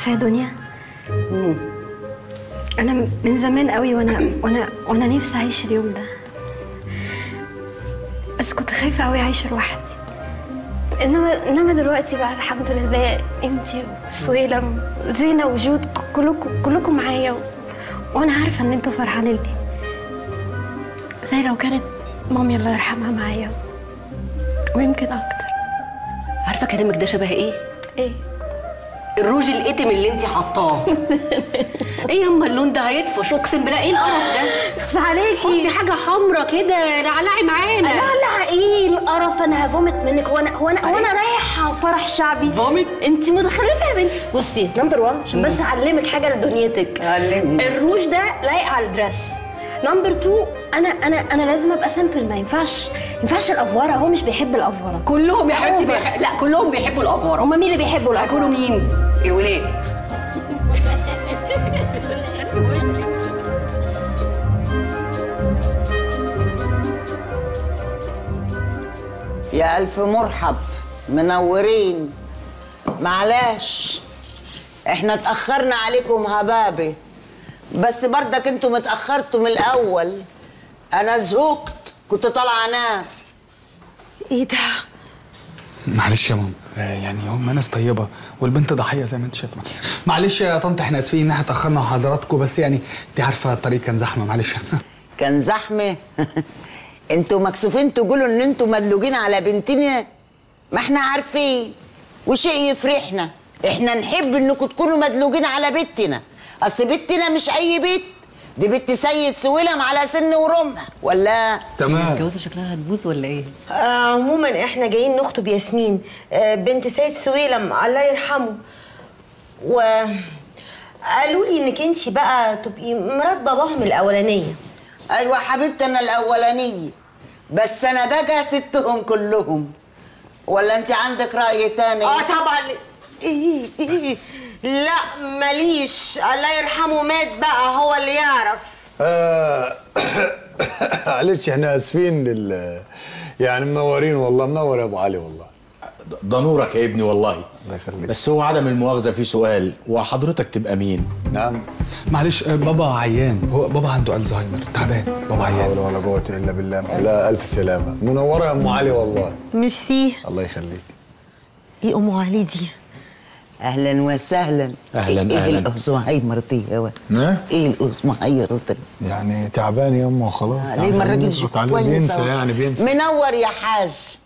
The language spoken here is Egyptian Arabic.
عارفه يا دنيا انا من زمان قوي وانا وانا وانا نفسي اعيش اليوم ده بس كنت خايفه قوي اعيش لوحدي انما انما دلوقتي بقى الحمد لله انتي وسويلم وزينه وجود كلكم كلكم معايا و... وانا عارفه ان انتوا فرحانين لي زي لو كانت مامي الله يرحمها معايا ويمكن اكتر عارفه كلامك ده شبه ايه ايه الروج الاتم اللي انت حطاه ايه ياما اللون ده هيطفش اقسم بالله ايه القرف ده بس عليكي حطي حاجه حمرا كده لعلعي معانا لا لا ايه القرف انا هفومت منك هو انا هو انا هو انا رايحه فرح شعبي فومت؟ انت متخلفه يا بنتي بصي نمبر 1 عشان بس اعلمك حاجه لدنيتك علمني. الروج ده لايق على الدرس نمبر 2 انا انا انا لازم ابقى سامبل ما ينفعش ما ينفعش الافوره هو مش بيحب الافوره كلهم يا حبيبتي أوفر. بيح... لا كلهم بيحبوا الافوره هما مين اللي بيحبوا هيكونوا الافوره مين الولاد يا ألف مرحب منورين معلش احنا اتأخرنا عليكم هبابة بس بردك انتوا متأخرتوا من الأول أنا زهقت كنت طالعة أنام ايه ده معلش يا ماما آه، يعني هم ناس طيبه والبنت ضحيه زي ما انت شايفه معلش يا طنط احنا اسفين ان احنا اتاخرنا على حضراتكم بس يعني انت عارفه الطريق كان زحمه معلش كان زحمة انتوا مكسوفين تقولوا ان انتوا مدلوجين على بنتنا ما احنا عارفين وشيء يفرحنا احنا نحب انكم تكونوا مدلوجين على بنتنا اصل بنتنا مش اي بيت دي بنت سيد سويلم على سن ورمح ولا تمام الجوازه شكلها هتبوظ ولا ايه آه عموما احنا جايين نخطب ياسمين آه بنت سيد سويلم الله يرحمه و قالوا لي انك انت بقى تبقي مرات باباهم الاولانيه ايوه حبيبتي انا الاولانيه بس انا بقى ستهم كلهم ولا انت عندك راي تاني اه طبعا ايه ايه لا ماليش الله يرحمه مات بقى هو اللي يعرف آه، معلش احنا اسفين لل يعني منورين والله منور يا ابو علي والله ده نورك يا ابني والله الله يخليك بس هو عدم المؤاخذه في سؤال وحضرتك تبقى مين نعم معلش آه، بابا عيان هو بابا عنده الزهايمر تعبان بابا لا حول عيان ولا قوة الا بالله لا الف سلامة منورة يا ام علي والله ميرسي الله يخليك ايه ام علي دي اهلا وسهلا أهلاً، ايه أهلاً. الاسمهايمر دي هو نعم؟ ايه الاسمهايمر دي يعني تعبان يا امه خلاص ليه ما الراجل نصرف عليه كويس بينسى أهو. يعني بينسى منور يا حاج